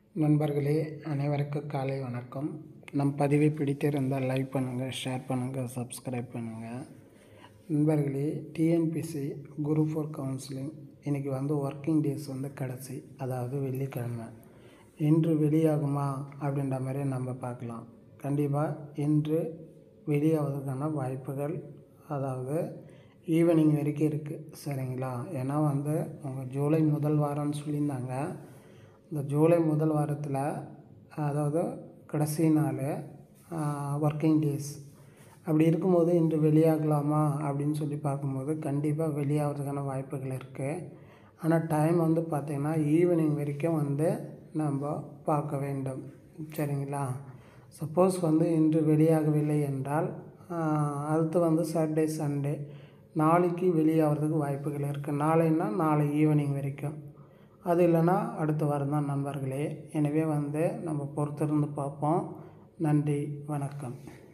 நண்பர்களே அனைவருக்கும் காலை வணக்கம் நம் பதிவை பிடித்திருந்தால் லைக் பண்ணுங்கள் ஷேர் பண்ணுங்கள் சப்ஸ்கிரைப் பண்ணுங்கள் நண்பர்களே டிஎன்பிசி குரு ஃபோர் கவுன்சிலிங் இன்றைக்கி வந்து ஒர்க்கிங் டேஸ் வந்து கடைசி அதாவது வெள்ளிக்கிழமை இன்று வெளியாகுமா அப்படின்ற மாதிரி நம்ம பார்க்கலாம் கண்டிப்பாக இன்று வெளியாவதற்கான வாய்ப்புகள் அதாவது ஈவினிங் வரைக்கும் இருக்குது சரிங்களா ஏன்னா வந்து அவங்க ஜூலை முதல் வாரம்னு சொல்லியிருந்தாங்க இந்த ஜூலை முதல் வாரத்தில் அதாவது கடைசி நாள் ஒர்க்கிங் டேஸ் அப்படி இருக்கும்போது இன்று வெளியாகலாமா அப்படின்னு சொல்லி பார்க்கும்போது கண்டிப்பாக வெளியாகிறதுக்கான வாய்ப்புகள் இருக்குது ஆனால் டைம் வந்து பார்த்திங்கன்னா ஈவினிங் வரைக்கும் வந்து நம்ம பார்க்க வேண்டும் சரிங்களா சப்போஸ் வந்து இன்று வெளியாகவில்லை என்றால் அடுத்து வந்து சாட்டர்டே சண்டே நாளைக்கு வெளியாகிறதுக்கு வாய்ப்புகள் இருக்குது நாளைன்னா நாளை ஈவினிங் வரைக்கும் அது இல்லைன்னா அடுத்த வாரம் தான் நண்பர்களே எனவே வந்து நம்ம பொறுத்திருந்து பார்ப்போம் நன்றி வணக்கம்